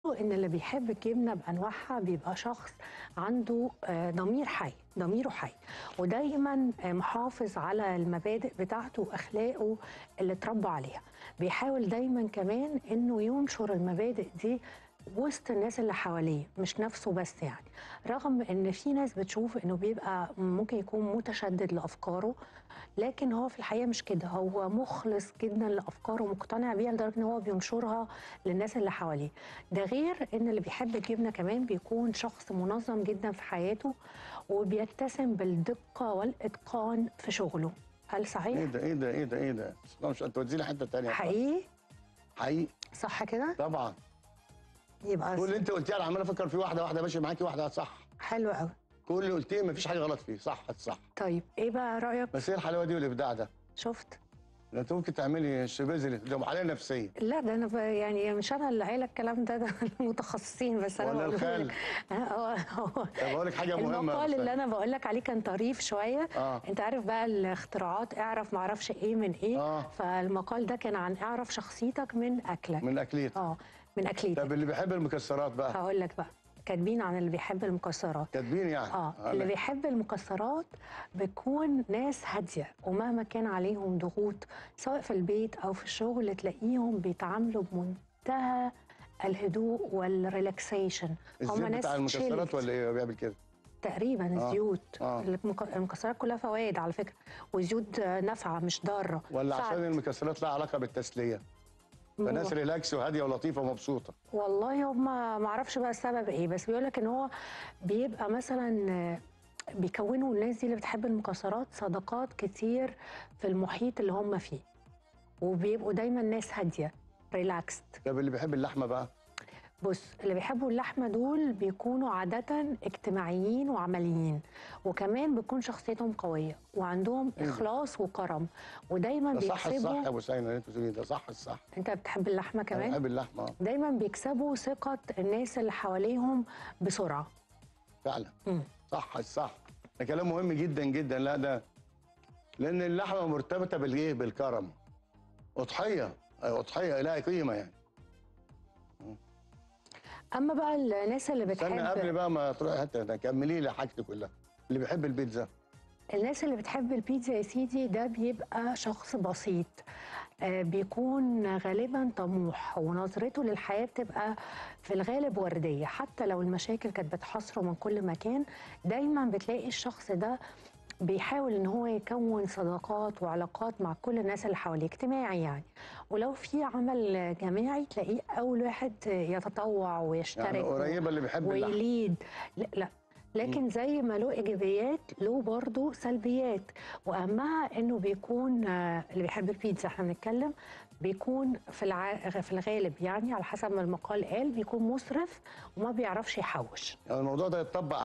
بيقولوا ان اللي بيحب الجبنه بانواعها بيبقى شخص عنده آه، ضمير حي ضميره حي ودايما آه، محافظ على المبادئ بتاعته واخلاقه اللي اتربى عليها بيحاول دايما كمان انه ينشر المبادئ دي وسط الناس اللي حواليه مش نفسه بس يعني رغم ان في ناس بتشوف انه بيبقى ممكن يكون متشدد لافكاره لكن هو في الحقيقه مش كده هو مخلص جدا لافكاره مقتنع بيها لدرجه ان هو بينشرها للناس اللي حواليه ده غير ان اللي بيحب الجبنه كمان بيكون شخص منظم جدا في حياته وبيتسم بالدقه والاتقان في شغله هل ايه صحيح ده ايه ده ايه ده ايه ده لا مش انت توديني حته ثانيه حقيقي حقيقي صح كده طبعا يبقى كل اللي انت قلتيه انا عمال افكر فيه واحده واحده ماشي معاكي واحده صح حلو قوي كل اللي قلتيه مفيش حاجه غلط فيه صح صح طيب ايه بقى رايك بس ايه الحلاوه دي والابداع ده شفت ده انت ممكن تعملي شبيزلي ده حاليه نفسيه لا ده انا ب... يعني مش انا اللي قايله الكلام ده ده المتخصصين بس انا ولا بقوله الخال. لك. هو هو طب اقول لك حاجه مهمه المقال بس. اللي انا بقول لك عليه كان طريف شويه آه. انت عارف بقى الاختراعات اعرف معرفش ايه من ايه آه. فالمقال ده كان عن اعرف شخصيتك من اكلك من اكليت اه من اكليتك طب اللي بيحب المكسرات بقى هقول لك بقى كاتبين عن اللي بيحب المكسرات كاتبين يعني اه اللي بيحب المكسرات بيكون ناس هاديه ومهما كان عليهم ضغوط سواء في البيت او في الشغل تلاقيهم بيتعاملوا بمنتهى الهدوء والريلاكسيشن الزيت بتاع المكسرات chilled. ولا ايه بيعمل كده تقريبا آه. الزيوت آه. المك- المكسرات كلها فوائد على فكره والزيوت آه، نافعه مش ضاره ولا ساعد. عشان المكسرات لها علاقه بالتسليه فناس ريلاكس وهاديه ولطيفه ومبسوطه والله هم ما اعرفش بقى السبب ايه بس بيقول لك ان هو بيبقى مثلا آه، بيكونوا الناس دي اللي بتحب المكسرات صداقات كتير في المحيط اللي هم فيه وبيبقوا دايما ناس هاديه ريلاكست طب اللي بيحب اللحمه بقى بص اللي بيحبوا اللحمه دول بيكونوا عاده اجتماعيين وعمليين وكمان بتكون شخصيتهم قويه وعندهم إيه ده؟ اخلاص وكرم ودايما ده صح الصح يا بيكسبوا ابو سينا اللي انت بتقوليه ده صح الصح انت بتحب اللحمه انا كمان بحب اللحمه آه، دايما بيكسبوا ثقه الناس اللي حواليهم بسرعه فعلا مم. صح الصح ده كلام مهم جدا جدا لا ده لان اللحمه مرتبطه بالايه بالكرم اضحيه أي اضحيه لها قيمه يعني اما بقى الناس اللي استنى قبل بتحب بقى ما تروحي حته ده كملي لي حاجتي كلها اللي بيحب البيتزا الناس اللي بتحب البيتزا يا سيدي ده بيبقى شخص بسيط آه بيكون غالبا طموح ونظرته للحياه بتبقى في الغالب ورديه حتى لو المشاكل كانت بتحاصره من كل مكان دايما بتلاقي الشخص ده بيحاول ان هو يكون صداقات وعلاقات مع كل الناس اللي حواليه اجتماعي يعني ولو في عمل جماعي تلاقيه اول واحد يتطوع ويشترك يعني قريبه اللي بيحب اللحمه ويليد لا لا لكن زي ما له ايجابيات له برضه سلبيات واهمها انه بيكون آه، اللي بيحب البيتزا احنا بنتكلم بيكون في الع... في الغالب يعني على حسب ما المقال قال بيكون مسرف وما بيعرفش يحوش يعني الموضوع ده يتطبق